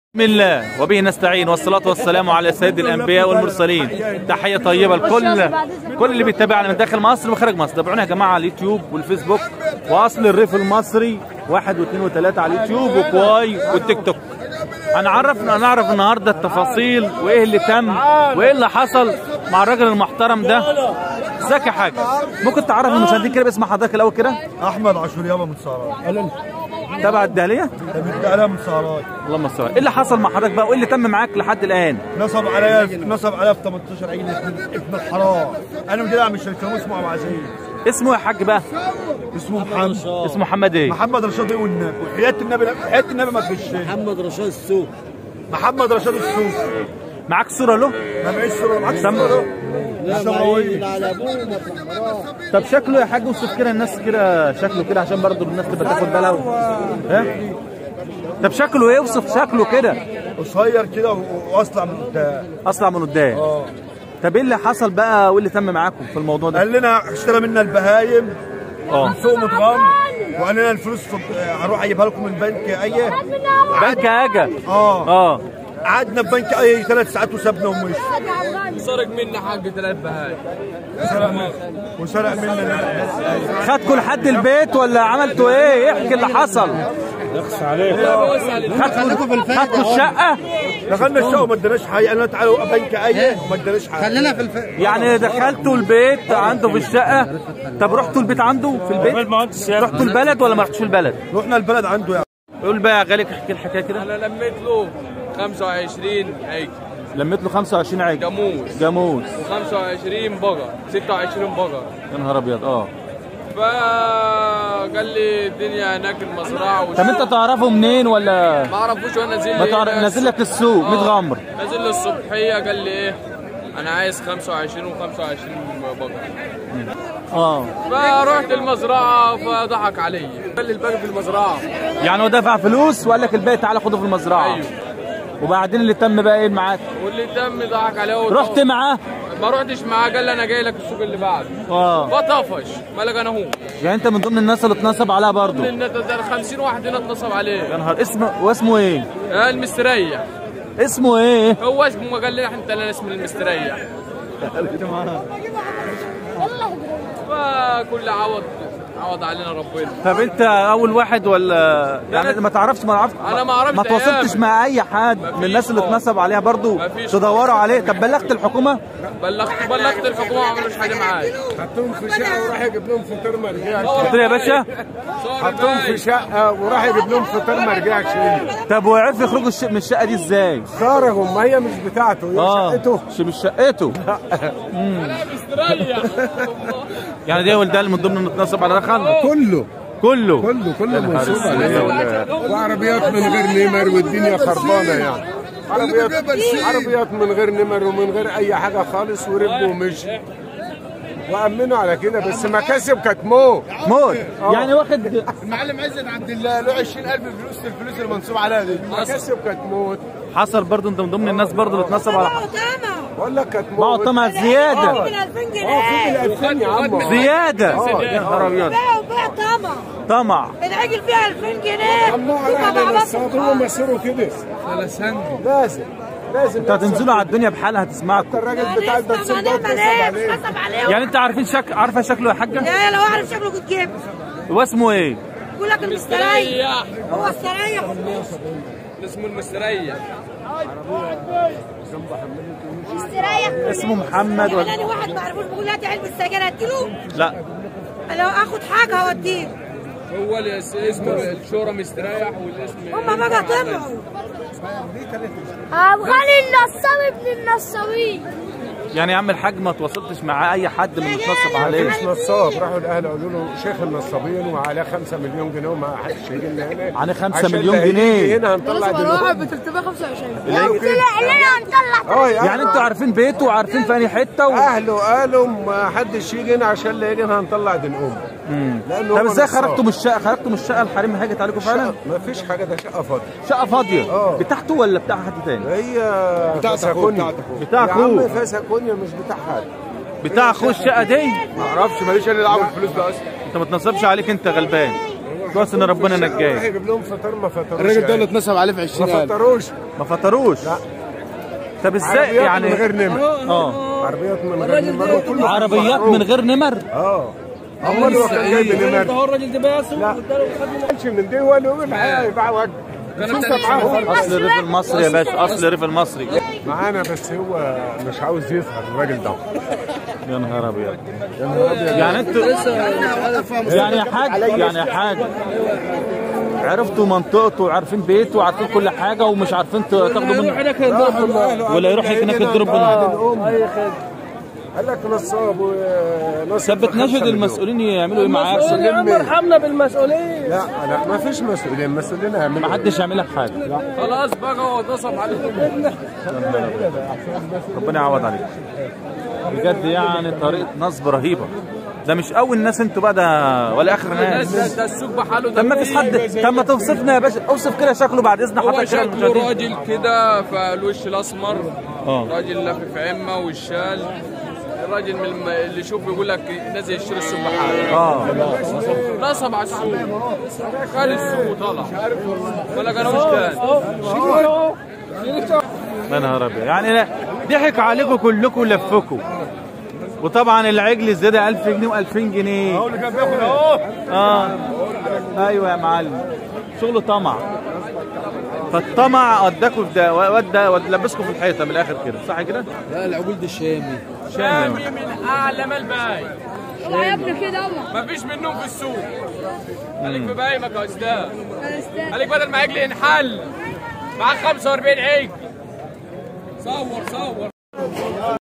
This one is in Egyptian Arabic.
بسم الله وبه نستعين والصلاة والسلام على سيد الأنبياء والمرسلين تحية طيبة لكل كل اللي بيتابعنا من داخل مصر وخارج مصر تابعونا يا جماعة على اليوتيوب والفيسبوك وأصل الريف المصري واحد واثنين وثلاثة على اليوتيوب وكواي والتيك توك هنعرف هنعرف النهارده التفاصيل وايه اللي تم وايه اللي حصل مع الراجل المحترم ده ازيك يا حاج ممكن تعرف المشاهدين كده باسم حضرتك الاول كده احمد عاشور يابا من سهرات تبع الدهلية طب عليها من سهرات اللهم صل ايه اللي حصل مع حضرتك بقى وايه اللي تم معاك لحد الان نصب عليا نصب عليا في 18 عيد ابن ابن الحرام انا مدير عم الشركه اسمه ابو عزيز اسمه يا حاج بقى اسمه محمد اسمه محمد ايه محمد رشاد ايه والنبي وحياه النبي حياه النبي ما تغش محمد رشاد السوق محمد رشاد السوق معاك صورة له ما معيش صوره معاك سم- صوره لا سماوية. معين على ابوه ما تحمراه طب شكله يا حاج وصف كده الناس كده شكله كده عشان برضه الناس تبقى تاخد بالها و- ها طب شكله ايه اوصف شكله كده قصير كده و- واصلع من قدام اصلع من قدام اه طب ايه اللي حصل بقى وايه اللي تم معاكم في الموضوع ده قال لنا اشترى منا البهايم اه من سوق متغم وقال لنا الفلوس في- هروح اجيبها لكم من البنك اي بنك اجا اه اه قعدنا في بنك اي ثلاث ساعات وسابنا ومشي سرق منا حق ثلاث بهاي وسرق وسرق منا خدكوا لحد البيت ولا عملتوا ايه احكي اللي حصل خدكوا خدكوا الشقه دخلنا الشقه وما اداناش حاجه قال لنا تعالوا بنك اي وما اداناش حاجه خلينا في الف... يعني دخلتوا البيت عنده في الشقه طب رحتوا البيت عنده في البيت رحتوا البلد ولا ما رحتوش البلد رحنا البلد عنده يعني قول بقى يا غالي احكي الحكايه كده انا لميت له 25 عجل لميت له 25 عجل جاموس جاموس و25 بقر 26 بقر يا نهار ابيض اه فقال لي الدنيا هناك المزرعه وش... طب انت تعرفه منين ولا ما اعرفوش وانا نازل ما لي تعرف بس- نازل لك السوق آه. متغمر نازل لي الصبحيه قال لي ايه انا عايز 25 و25 بقر اه فرحت المزرعه فضحك علي قال لي الباقي في المزرعه يعني هو دفع فلوس وقال لك الباقي تعالى خده في المزرعه ايوه وبعدين اللي تم بقى ايه معاك واللي تم ضحك عليه وط- رحت معاه ما رحتش معاه قال لي انا جاي لك السوق اللي بعده اه فطفش ما لقى انا هو يعني انت من ضمن الناس اللي اتنصب عليها برضه لان ده 50 واحد هنا اتنصب عليه يا نهار اسمه واسمه ايه آه، المستريح اسمه ايه هو اسمه قال لي انت انا اسمي المستريح فكل عوض عوض علينا ربنا طب انت اول واحد ولا يعني ما تعرفش ما عرفت أنا ما أعرفش ما تواصلتش أيام. مع اي حد من الناس اللي آه. اتنصب عليها برضه مفيش. تدوروا عليه طب بلغت الحكومه بلغت بلغت الحكومه ما عملوش حاجه معايا حطهم في شقه وراح يجيب لهم فطار ما رجعش قلت له يا باشا حطهم في شقه وراح يجيب لهم فطار ما رجعش طب وعرف يخرجوا الش... من الشقه دي ازاي خرجوا ما هي مش بتاعته هي اه شقته ش- مش شقته مستريح يعني دي ده اللي من ضمن اللي اتنصب على دخل كله كله كله كله يا نهار منصوب اسود. عليه وعربيات من غير نمر والدنيا خربانه يعني عربيات عربيات من غير نمر ومن غير اي حاجه خالص وركبوا ومشي وامنوا على كده بس مكاسب كانت موت موت يعني واخد المعلم عزت عبد الله له 20000 فلوس الفلوس اللي منصوب عليها دي مكاسب كانت موت حصل برضه انت من ضمن الناس برضه اللي اتنصب على بقول لك كانت ما هو موت طمع زياده من 2000 اه في جنيه الألفين يا عم زياده يا نهار ابيض بيع وبيع طمع طمع العجل فيها 2000 جنيه الله يبقى على مع بعض النصاب هو مصيره كده لازم لازم انت هتنزلوا على الدنيا بحالها هتسمعكم الراجل بتاع البنسين ده اتصل عليه اتنصب عليه يعني انت عارفين شك... عارفه شكله يا حاجه يا لو اعرف شكله كنت جبت هو اسمه ايه يقول لك المستريح مستريح هو استريح اسمه المستريح مستريح اسمه محمد ولا انا واحد ما اعرفوش بقول هات علبه سجاير اديله لا لو اخد حاجه هوديه هو اللي اس- اسمه الشورى مستريح والاسم هم بقى طمعوا ابو غالي النصاب ابن النصابين يعني يا عم الحاج ما تواصلتش مع اي حد من اللي اتنصب عليه مش نصاب راحوا الاهل قالوا له شيخ النصابين وعليه 5 مليون جنيه وما حدش يجي لنا هنا عليه 5 عشان مليون اللي جنيه. هيجي هنا هنطلع دلوقتي ب 325 لو طلع لنا هنطلع اه يا يعني انتوا عارفين بيته وعارفين في انهي حته و... اهله قالوا ما حدش يجي هنا عشان اللي يجي هنا هنطلع دين امه لانه طب هو ازاي نصاب. خرجتوا من الشقه خرجتوا من الشقه الحريم هاجت عليكم فعلا ما فيش حاجه ده شقه فاضيه شقه فاضيه اه. بتاعته ولا بتاع حد تاني هي بتاع اخوه بتاع يا اخوه عم فاسكونيا مش بتاع حد بتاع اخوه الشقه دي ما اعرفش ماليش انا اللي الفلوس ده اصلا انت ما تنصبش عليك انت غلبان كويس ان ربنا راح نجاك يجيب لهم فطار ما فطروش الراجل ده اللي يعني. اتنصب عليه في ما 20000 فطروش ما فطروش طب ازاي عربيات يعني من غير نمر اه عربيات من غير نمر وكله عربيات من غير نمر اه امال هو كان جايب نمر هو الراجل ده بقى لا ما كانش من دي هو اللي يقول يبقى وجه اصل الريف المصري يا باشا اصل الريف المصري معانا بس هو مش عاوز يظهر الراجل ده يا نهار ابيض يعني انتوا يعني يا حاج يعني يا حاج عرفتوا منطقته وعارفين بيته وعارفين كل حاجه ومش عارفين ت- تاخدوا منه ولا يروح هناك يضرب بالنار قال لك نصاب ونصب طب بتناشد المسؤولين يعملوا ايه معاك ارحمنا بالمسؤوليه لا لا ما فيش مسؤولين المسؤولين هيعملوا ما حدش يعمل لك حاجه خلاص بقى هو نصب عليه ربنا يعوض عليك بجد يعني طريقه نصب رهيبه ده مش اول ناس انتوا بقى ده ولا اخر الناس ناس ده, ده السوق بحاله ده طب ما فيش حد طب ما توصفنا يا باشا اوصف كده شكله بعد اذن هو حضرتك كده شكله للمشاهدين. راجل كده فالوش الاسمر اه راجل لافف عمه والشال الراجل من الم- اللي يشوف يقول لك نازل يشتري السوق بحاله اه نصب على السوق خد السوق وطلع ولا قالوش كان يا نهار ابيض يعني لا ضحك عليكم كلكم ولفكم وطبعا العجل زيادة 1000 جنيه و2000 جنيه هو اللي كان بياخد اهو اه ايوه يا معلم شغله طمع فالطمع وداكوا في ده ودى ودلبسكم في الحيطه من الاخر كده صح كده؟ لا العقول دي الشامي شامي من اعلى الباي والله يا ابني كده يلا مفيش منهم في السوق خليك في بايمك يا استاذ انا استاذ خليك بدل ما عجل ينحل معاك 45 عجل صور صور